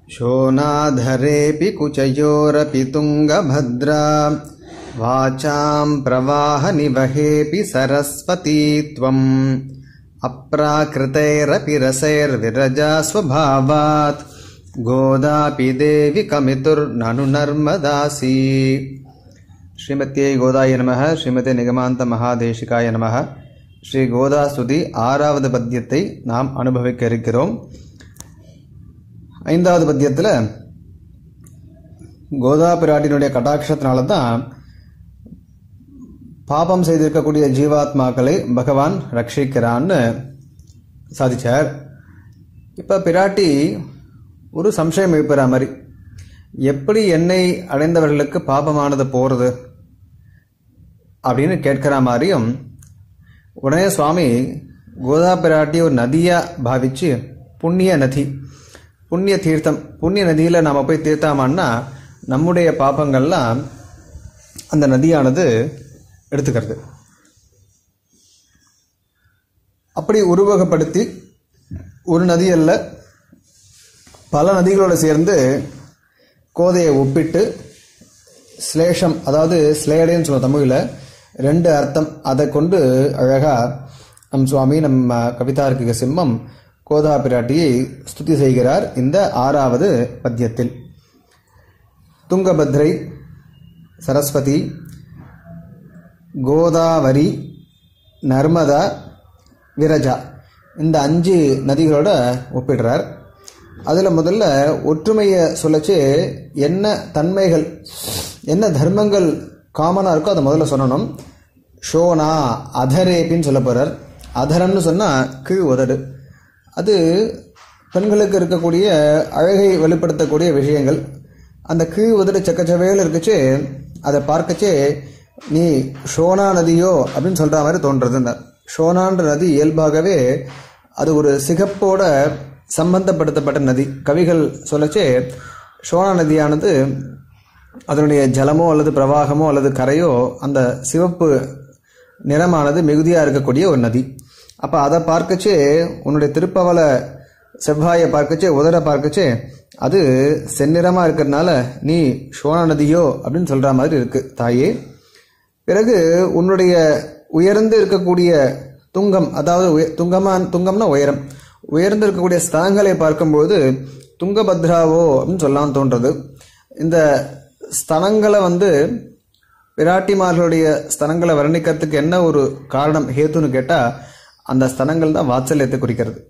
शोनाधरेऽपि कुचयोरपि तुङ्गभद्रा वाचां प्रवाहनिवहेऽपि सरस्वती त्वम् अप्राकृतैरपि रसैर्विरजा स्वभावात् गोदापि देवि कमितुर्ननु नर्मदासी ஸ்ரீமத்தியை கோதாய நமக ஸ்ரீமதி நிகமாந்த மகாதேசிகாய நமக ஸ்ரீ கோதா ஸ்துதி ஆறாவது பத்தியத்தை நாம் அனுபவிக்க இருக்கிறோம் ஐந்தாவது பத்தியத்தில் கோதா பிராட்டினுடைய கட்டாட்சத்தினால தான் பாபம் செய்திருக்கக்கூடிய ஜீவாத்மாக்களை பகவான் ரட்சிக்கிறான்னு சாதிச்சார் இப்போ பிராட்டி ஒரு சம்சயம் எழுப்புற மாதிரி எப்படி என்னை அடைந்தவர்களுக்கு பாபமானது போகிறது அப்படின்னு கேட்கிற மாதிரியும் உடனே சுவாமி கோதா பிராட்டி ஒரு நதியாக பாவிச்சு புண்ணிய நதி புண்ணிய தீர்த்தம் புண்ணிய நதியில் நாம் போய் தீர்த்தாமான்னா நம்முடைய பாப்பங்கள்லாம் அந்த நதியானது எடுத்துக்கிறது அப்படி உருவகப்படுத்தி ஒரு நதி அல்ல பல நதிகளோடு சேர்ந்து கோதையை ஒப்பிட்டு ஸ்லேஷம் அதாவது ஸ்லேடேன்னு சொல்லுவோம் தமிழில் ரெண்டு அர்த்தம் அதை கொண்டு அழகாக நம் சுவாமி நம்ம கவிதார்க்கிக சிம்மம் கோதா பிராட்டியை ஸ்துதி செய்கிறார் இந்த ஆறாவது பத்தியத்தில் துங்கபத்ரை சரஸ்வதி கோதாவரி நர்மதா விரஜா இந்த அஞ்சு நதிகளோட ஒப்பிடுறார் அதில் முதல்ல ஒற்றுமையை சொல்லச்சு என்ன தன்மைகள் என்ன தர்மங்கள் காமனாக இருக்கோ அதை முதல்ல சொல்லணும் ஷோனா அதரேப்பின்னு சொல்ல போகிறார் அதரம்னு சொன்னால் கீழ் உதடு அது பெண்களுக்கு இருக்கக்கூடிய அழகை வெளிப்படுத்தக்கூடிய விஷயங்கள் அந்த கீழ் உதடு சக்கச்சவையில் இருக்குச்சு அதை பார்க்கச்சே நீ ஷோனா நதியோ அப்படின்னு சொல்கிற மாதிரி தோன்றது ஷோனான்ற நதி இயல்பாகவே அது ஒரு சிகப்போட சம்பந்தப்படுத்தப்பட்ட நதி கவிகள் சொல்லச்சே ஷோனா நதியானது அதனுடைய ஜலமோ அல்லது பிரவாகமோ அல்லது கரையோ அந்த சிவப்பு நிறமானது மிகுதியாக இருக்கக்கூடிய ஒரு நதி அப்போ அதை பார்க்கச்சே உன்னுடைய திருப்பவள செவ்வாயை பார்க்கச்சே உதர பார்க்கச்சே அது செந்நிறமாக இருக்கிறதுனால நீ ஷோனா நதியோ அப்படின்னு சொல்கிற மாதிரி இருக்கு தாயே பிறகு உன்னுடைய உயர்ந்து இருக்கக்கூடிய துங்கம் அதாவது உய துங்கமா துங்கம்னா உயரம் உயர்ந்து இருக்கக்கூடிய ஸ்தலங்களை பார்க்கும்போது துங்கபத்ராவோ அப்படின்னு சொல்லலாம் தோன்றது இந்த ஸ்தலங்களை வந்து பிராட்டிமார்களுடைய ஸ்தலங்களை வர்ணிக்கிறதுக்கு என்ன ஒரு காரணம் ஹேத்துன்னு கேட்டால் அந்த ஸ்தலங்கள் தான் வாத்சல்யத்தை குறிக்கிறது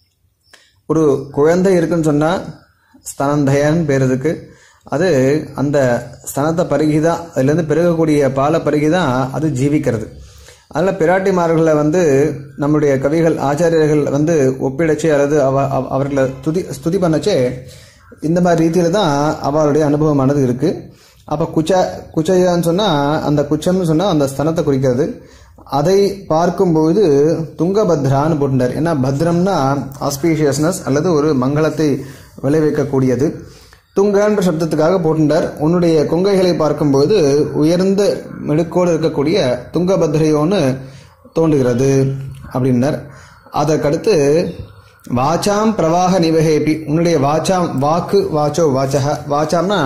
ஒரு குழந்தை இருக்குன்னு சொன்னால் ஸ்தனந்தயன் பேருதுக்கு அது அந்த ஸ்தனத்தை பருகி தான் அதுலேருந்து பெருகக்கூடிய பாலை பருகி தான் அது ஜீவிக்கிறது அதனால் பிராட்டிமார்களை வந்து நம்முடைய கவிகள் ஆச்சாரியர்கள் வந்து ஒப்பிடச்சே அல்லது அவ அவர்களை துதி ஸ்துதி பண்ணச்சே இந்த மாதிரி ரீதியில் தான் அவளுடைய அனுபவமானது இருக்குது அப்போ குச்ச குச்சையான்னு சொன்னால் அந்த குச்சம்னு சொன்னால் அந்த ஸ்தனத்தை குறிக்கிறது அதை பார்க்கும்போது துங்கபத்ரான்னு போட்டுட்டார் ஏன்னா பத்ரம்னா ஆஸ்பீஷியஸ்னஸ் அல்லது ஒரு மங்களத்தை விளைவிக்கக்கூடியது துங்கன்ற சப்தத்துக்காக போட்டுட்டார் உன்னுடைய கொங்கைகளை பார்க்கும்போது உயர்ந்த மெடுக்கோடு இருக்கக்கூடிய துங்கபத்ரையோன்னு தோன்றுகிறது அப்படின்னார் அதற்கடுத்து வாச்சாம் பிரவாக நிவகேபி உன்னுடைய வாச்சாம் வாக்கு வாச்சோ வாச்சக வாச்சாம்னா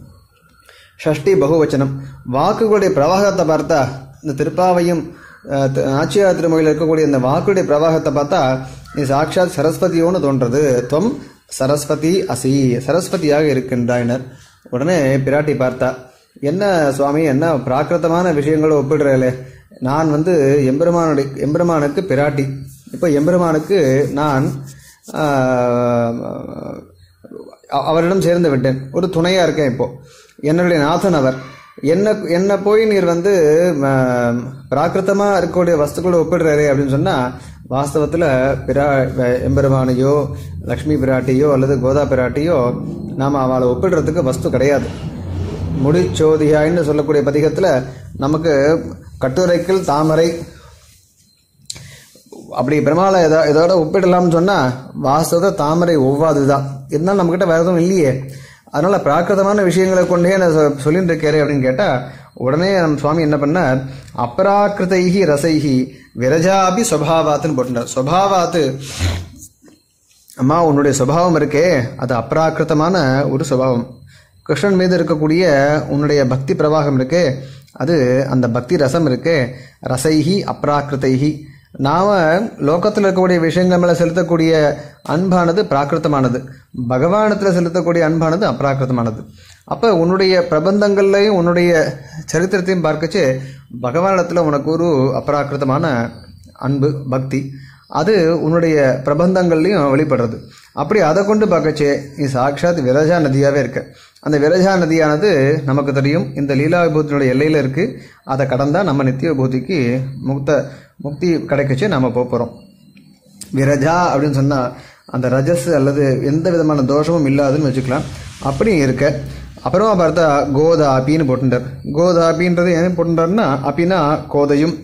ஷஷ்டி பகுவச்சனம் வாக்குகளுடைய பிரவாகத்தை பார்த்தா இந்த திருப்பாவையும் நாச்சியார் திருமொழியில் இருக்கக்கூடிய இந்த வாக்குடைய பிரவாகத்தை பார்த்தா நீ சாட்சாத் சரஸ்வதியோன்னு தோன்றது துவம் சரஸ்வதி அசி சரஸ்வதியாக இருக்கின்றாயினர் உடனே பிராட்டி பார்த்தா என்ன சுவாமி என்ன பிராகிருத்தமான விஷயங்களை ஒப்பிடுறேலே நான் வந்து எம்பெருமானுடைய எம்பெருமானுக்கு பிராட்டி இப்போ எம்பெருமானுக்கு நான் அவரிடம் சேர்ந்து விட்டேன் ஒரு துணையாக இருக்கேன் இப்போ என்னுடைய நாதன் அவர் என்ன என்ன போய் நீர் வந்து பிராகிருத்தமாக இருக்கக்கூடிய வஸ்துக்களை ஒப்பிடுறாரு அப்படின்னு சொன்னால் வாஸ்தவத்தில் பிரா எம்பெருமானையோ லக்ஷ்மி பிராட்டியோ அல்லது கோதா பிராட்டியோ நாம் அவளை ஒப்பிடுறதுக்கு வஸ்து கிடையாது முடிச்சோதியாயின்னு சொல்லக்கூடிய பதிகத்தில் நமக்கு கட்டுரைக்கில் தாமரை அப்படி பெருமாளை எதோ இதோட ஒப்பிடலாம்னு சொன்னால் வாஸ்தவத்தை தாமரை ஒவ்வாது தான் இருந்தாலும் நம்மக்கிட்ட வேறு எதுவும் இல்லையே அதனால பிராகிருதமான விஷயங்களை கொண்டே நான் சொ- சொல்லிட்டு இருக்கேன் அப்படின்னு கேட்டா உடனே நம்ம சுவாமி என்ன பண்ணார் அப்ராக்கிருதைஹி ரசைஹி விரஜாபி ஸ்வபாவாத்துன்னு போட்டுட்டார் ஸ்வபாவாத்து அம்மா உன்னுடைய சுபாவம் இருக்கே அது அப்ராக்கிருத்தமான ஒரு சுபாவம் கிருஷ்ணன் மீது இருக்கக்கூடிய உன்னுடைய பக்தி பிரவாகம் இருக்கே அது அந்த பக்தி ரசம் இருக்கே ரசைஹி அப்ராக்கிருதைஹி நாம லோகத்தில் இருக்கக்கூடிய விஷயங்கள் மேலே செலுத்தக்கூடிய அன்பானது பிராகிருத்தமானது பகவானத்தில் செலுத்தக்கூடிய அன்பானது அப்ராக்கிருத்தமானது அப்போ உன்னுடைய பிரபந்தங்கள்லையும் உன்னுடைய சரித்திரத்தையும் பார்க்கச்சு பகவானிடத்தில் உனக்கு ஒரு அப்ராக்கிருத்தமான அன்பு பக்தி அது உன்னுடைய பிரபந்தங்கள்லையும் வெளிப்படுறது அப்படி அதை கொண்டு பார்க்கச்சே நீ சாட்சாத் விரஜா நதியாகவே இருக்க அந்த விரஜா நதியானது நமக்கு தெரியும் இந்த லீலா விபூத்தினுடைய எல்லையில் இருக்குது அதை கடந்தால் நம்ம நித்திய விபூதிக்கு முக்த முக்தி கிடைக்கச்சு நாம் போக போகிறோம் விரஜா அப்படின்னு சொன்னால் அந்த ரஜஸ் அல்லது எந்த விதமான தோஷமும் இல்லாதுன்னு வச்சுக்கலாம் அப்படியும் இருக்க அப்புறமா பார்த்தா கோதா அப்பின்னு போட்டுட்டார் கோதா அப்பின்றது ஏன் போட்டுட்டாருன்னா அப்பின்னா கோதையும்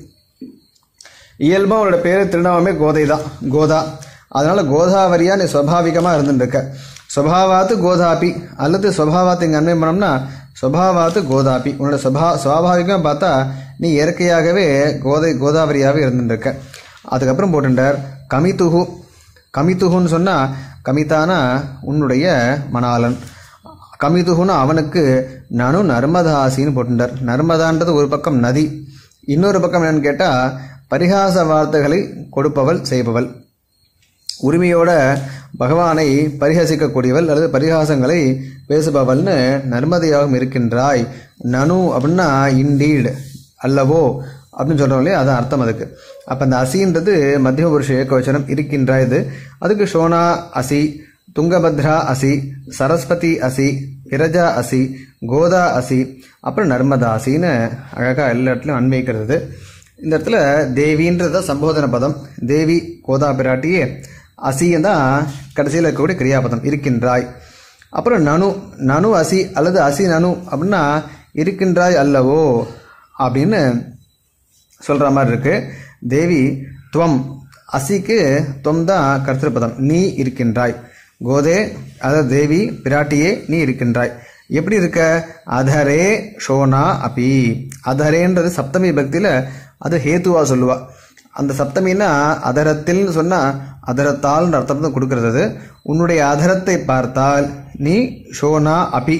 இயல்பாக அவரோட பேர் திருநாமமே கோதை தான் கோதா அதனால கோதாவரியா நீ சுவாபாவிகமாக இருந்துருக்க சுவாவாத்து கோதாபி அல்லது சுவாவாத்து இங்கே அன்மை பண்ணோம்னா சுவாவாத்து கோதாபி உன்னோட சுபா சுவாபாவிகமாக பார்த்தா நீ இயற்கையாகவே கோதை கோதாவரியாகவே இருந்துருக்க அதுக்கப்புறம் போட்டுட்டார் கமித்துகு கமித்துகுன்னு சொன்னால் கமிதானா உன்னுடைய மணாளன் கமிதுகுன்னு அவனுக்கு நனு நர்மதாசின்னு போட்டுட்டார் நர்மதான்றது ஒரு பக்கம் நதி இன்னொரு பக்கம் என்னன்னு கேட்டால் பரிகாச வார்த்தைகளை கொடுப்பவள் செய்பவள் உரிமையோட பகவானை பரிஹசிக்கக்கூடியவள் அல்லது பரிகாசங்களை பேசுபவள்னு நர்மதையாகவும் இருக்கின்றாய் நனு அப்படின்னா இண்டீடு அல்லவோ அப்படின்னு சொல்கிறோம் இல்லையா அதான் அர்த்தம் அதுக்கு அப்போ அந்த அசின்றது மத்திய புருஷ ஏகவச்சனம் இருக்கின்றாய் இது அதுக்கு ஷோனா அசி துங்கபத்ரா அசி சரஸ்வதி அசி விரஜா அசி கோதா அசி அப்புறம் நர்மதா அசின்னு அழகாக எல்லா இடத்துலையும் அன்வைக்கிறது இந்த இடத்துல தேவின்றத சம்போதன பதம் தேவி கோதா பிராட்டியே அசியும் தான் கடைசியில் இருக்கக்கூடிய கிரியாபதம் இருக்கின்றாய் அப்புறம் நனு நனு அசி அல்லது அசி நனு அப்படின்னா இருக்கின்றாய் அல்லவோ அப்படின்னு சொல்கிற மாதிரி இருக்கு தேவி துவம் அசிக்கு துவம் தான் கர்த்திருப்பதம் நீ இருக்கின்றாய் கோதே அதாவது தேவி பிராட்டியே நீ இருக்கின்றாய் எப்படி இருக்க அதரே ஷோனா அபி அதரேன்றது சப்தமி பக்தியில் அது ஹேத்துவா சொல்லுவா அந்த சப்தமின்னா அதரத்தில் சொன்னால் அதரத்தால்ன்ற அர்த்தம் தான் கொடுக்கறது அது. உன்னுடைய அதரத்தை பார்த்தால் நீ ஷோனா அபி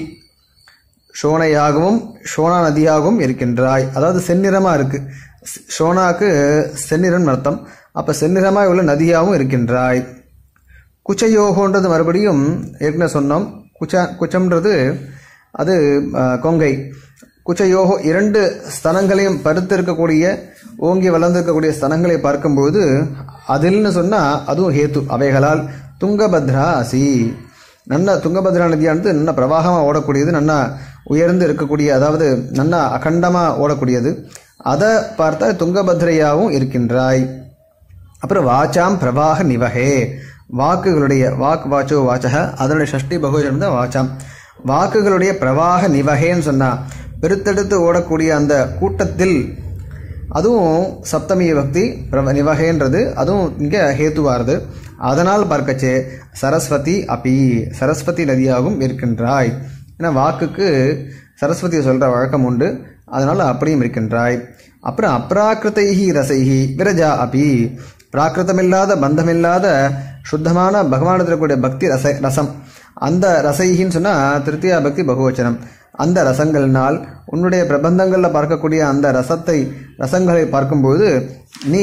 ஷோனையாகவும் ஷோனா நதியாகவும் இருக்கின்றாய் அதாவது செந்நிறமாக இருக்கு ஷோனாக்கு செந்நிறம் அர்த்தம் அப்போ செந்நிறமாய் உள்ள நதியாகவும் இருக்கின்றாய் குச்சயோகோன்றது மறுபடியும் ஏற்கனவே சொன்னோம் குச்ச குச்சம்ன்றது அது அஹ், கொங்கை குச்சயோகோ இரண்டு ஸ்தனங்களையும் பருத்து இருக்கக்கூடிய ஓங்கி வளர்ந்திருக்கக்கூடிய ஸ்தனங்களை பார்க்கும்போது அதில்னு சொன்னால் அதுவும் ஹேத்து அவைகளால் துங்கபத்ரா அசி நல்ல துங்கபத்ரா நதியானது நல்ல பிரவாகமாக ஓடக்கூடியது நல்லா உயர்ந்து இருக்கக்கூடிய அதாவது நல்லா அகண்டமாக ஓடக்கூடியது அதை பார்த்தா துங்கபத்ரையாவும் இருக்கின்றாய் அப்புறம் வாச்சாம் பிரவாக நிவகே வாக்குகளுடைய வாக் வாச்சோ வாச்சக அதனுடைய ஷஷ்டி பகுஜனம் தான் வாச்சாம் வாக்குகளுடைய பிரவாக நிவகேன்னு சொன்னா பெருத்தெடுத்து ஓடக்கூடிய அந்த கூட்டத்தில் அதுவும் சப்தமி பக்தி பிரவ நிவகேன்றது அதுவும் இங்கே ஹேத்துவாருது அதனால் பார்க்கச்சே சரஸ்வதி அபி சரஸ்வதி நதியாகவும் இருக்கின்றாய் ஏன்னா வாக்குக்கு சரஸ்வதியை சொல்கிற வழக்கம் உண்டு அதனால் அப்படியும் இருக்கின்றாய் அப்புறம் அப்ராக்கிருதைஹி ரசைஹி விரஜா அபி பிராகிருதமில்லாத பந்தமில்லாத சுத்தமான பகவானத்தில் இருக்கக்கூடிய பக்தி ரச ரசம் அந்த ரசைகின்னு சொன்னால் திருத்தியா பக்தி பகுவச்சனம் அந்த ரசங்கள்னால் உன்னுடைய பிரபந்தங்களில் பார்க்கக்கூடிய அந்த ரசத்தை ரசங்களை பார்க்கும்போது நீ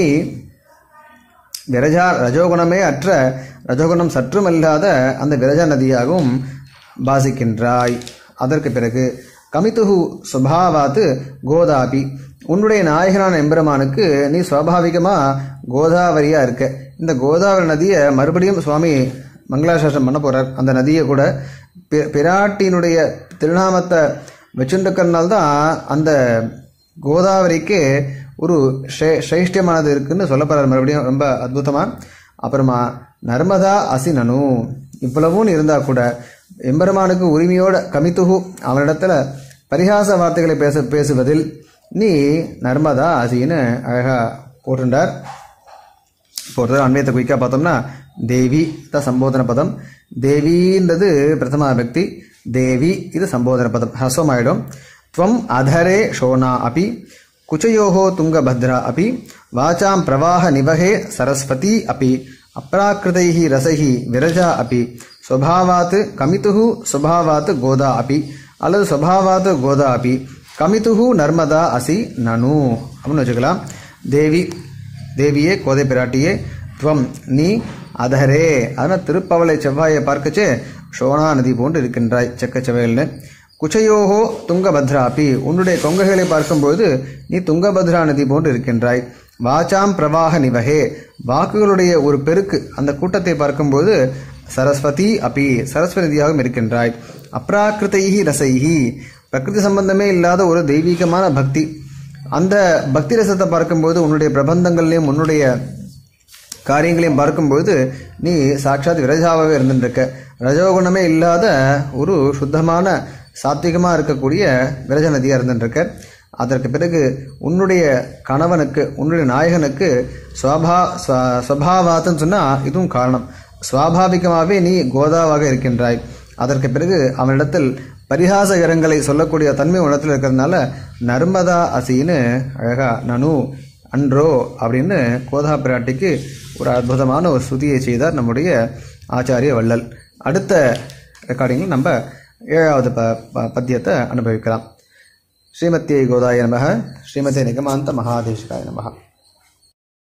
விரஜா ரஜோகுணமே அற்ற ரஜோகுணம் சற்றும் இல்லாத அந்த விரஜா நதியாகவும் பாசிக்கின்றாய் அதற்கு பிறகு கமித்துகு சுபாவாத்து கோதாபி உன்னுடைய நாயகனான எம்பெருமானுக்கு நீ சுவாபாவிகமாக கோதாவரியா இருக்க இந்த கோதாவரி நதியை மறுபடியும் சுவாமி மங்களாசாசனம் பண்ண போறார் அந்த நதியை கூட பி- பிராட்டியினுடைய திருநாமத்தை வச்சுருக்கிறதுனால தான் அந்த கோதாவரிக்கு ஒரு ஸ்ரே- சிரேஷ்டியமானது இருக்குன்னு சொல்ல போறார் மறுபடியும் ரொம்ப அற்புதமா அப்புறமா நர்மதா அசினனு இவ்வளவும் இருந்தா கூட எம்பெருமானுக்கு உரிமையோட கமித்துகு அவனிடத்துல பரிகாச வார்த்தைகளை பேச பேசுவதில் நீ நர்மதா அசின்னு அழகா போட்டுண்டார் இப்போ ஒரு தடவை அன்வயத்தை குயிக்காக பார்த்தோம்னா தேவி தான் சம்போதன பதம் தேவின்றது பிரதமா பக்தி தேவி இது சம்போதன பதம் ஹஸ்வமாயிடும் துவம் அதரே ஷோனா அபி குச்சயோகோ துங்கபத்ரா அபி வாச்சாம் பிரவாக நிவகே சரஸ்வதி அபி அப்ராக்கிருதைः ரசைः விரஜா அப்பி ஸ்வபாவாத் கமிதுः ஸ்வபாவாத் கோதா அப்பி அல்லது ஸ்வபாவாத் கோதா அப்பி கமிதுஹு நர்மதா அசி நனு அப்படின்னு வச்சுக்கலாம் தேவி தேவியே கோதை பிராட்டியே துவம் நீ அதரே அதனால் திருப்பவளை செவ்வாயை பார்க்கச்சே ஷோனா நதி போன்று இருக்கின்றாய் செக்கச்செவையல்னு குச்சையோகோ துங்கபத்ராபி உன்னுடைய கொங்கைகளை பார்க்கும்போது நீ துங்கபத்ரா நதி போன்று இருக்கின்றாய் வாச்சாம் பிரவாக நிவகே வாக்குகளுடைய ஒரு பெருக்கு அந்த கூட்டத்தை பார்க்கும்போது சரஸ்வதி அப்பி சரஸ்வதியாகவும் இருக்கின்றாய் அப்ராக்கிருதைஹி ரசைஹி பிரகிருதி சம்பந்தமே இல்லாத ஒரு தெய்வீகமான பக்தி அந்த பக்தி ரசத்தை பார்க்கும்போது உன்னுடைய பிரபந்தங்கள்லையும் உன்னுடைய காரியங்களையும் பார்க்கும்போது நீ சாட்சாத் விரஜாவாகவே இருந்துருக்க ரஜோகுணமே இல்லாத ஒரு சுத்தமான சாத்விகமாக இருக்கக்கூடிய விரஜ நதியாக இருந்துருக்க அதற்கு பிறகு உன்னுடைய கணவனுக்கு உன்னுடைய நாயகனுக்கு ஸ்வபா ஸ்வ- ஸ்வபாவாத்துன்னு சொன்னால் இதுவும் காரணம் சுவாபாவிகமாகவே நீ கோதாவாக இருக்கின்றாய் அதற்கு பிறகு அவனிடத்தில் பரிகாச இரங்களை சொல்லக்கூடிய தன்மை உணத்தில் இருக்கிறதுனால நர்மதா அசின்னு அழகா நனு அன்றோ அப்படின்னு கோதா பிராட்டிக்கு ஒரு அற்புதமான ஒரு ஸ்துதியை செய்தார் நம்முடைய ஆச்சாரிய வள்ளல் அடுத்த ரெக்கார்டிங்கில் நம்ம ஏழாவது ப ப- பத்தியத்தை அனுபவிக்கலாம் ஸ்ரீமத்தியை கோதாய நமக ஸ்ரீமதி நிகமாந்த மகாதேஷ்காய நமக